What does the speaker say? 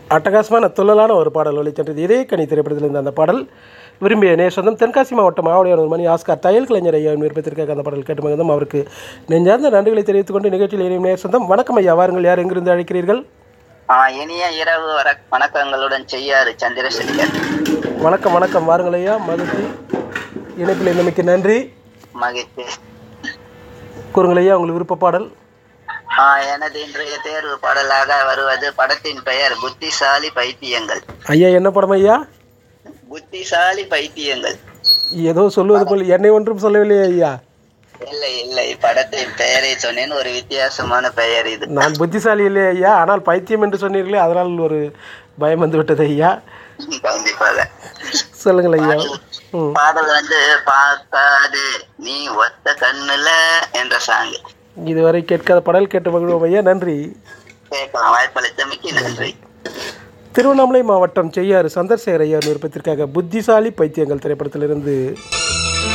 அட்டகாசமான துள்ளலான ஒரு பாடல் ஒளிச்சென்றது இதே கனி திரைப்படத்தில் இருந்த அந்த பாடல் விரும்பிய நேசந்தம் தென்காசி மாவட்டம் ஆவடியானூர் மணி ஆஸ்கார் தையல் கலைஞர் ஐயா விருப்பத்திற்காக அந்த பாடல் கேட்டு மகிழ்ந்தோம் அவருக்கு நெஞ்சார்ந்த நன்றிகளை தெரிவித்துக் கொண்டு நிகழ்ச்சியில் இணையும் நேசந்தம் வணக்கம் ஐயா வாருங்கள் யார் எங்கிருந்து அழைக்கிறீர்கள் ஆ, இனிய இரவு வர வணக்கங்களுடன் செய்யாறு சந்திரசேகர் வணக்கம் வணக்கம் வாருங்கள் ஐயா மகிழ்ச்சி இணைப்பில் இணைமைக்கு நன்றி மகிழ்ச்சி கூறுங்கள் ஐயா உங்களுக்கு விருப்ப பாடல் ஆ, எனது இன்றைய தேர்வு பாடலாக வருவது படத்தின் பெயர் புத்திசாலி பைத்தியங்கள் ஐயா என்ன படம் ஐயா புத்திசாலி பைத்தியங்கள் ஏதோ சொல்லுவது போல் என்னை ஒன்றும் சொல்லவில்லை ஐயா இல்லை இல்லை படத்தின் பெயரை சொன்னேன் ஒரு வித்தியாசமான பெயர் இது நான் புத்திசாலி இல்லை ஐயா ஆனால் பைத்தியம் என்று சொன்னீர்களே அதனால் ஒரு பயம் வந்து விட்டது ஐயா கண்டிப்பாக சொல்லுங்கள் ஐயா ம் பாடல் வந்து பார்க்காது நீ ஒத்த கண்ணுல என்ற சாங் இதுவரை கேட்காத பாடல் கேட்டு மகிழ்வோம் ஐயா நன்றி கேட்கலாம் வாய்ப்பளித்தமைக்கு நன்றி திருவண்ணாமலை மாவட்டம் செய்யாறு சந்திரசேகர் ஐயா விருப்பத்திற்காக புத்திசாலி பைத்தியங்கள் திரைப்படத்திலிருந்து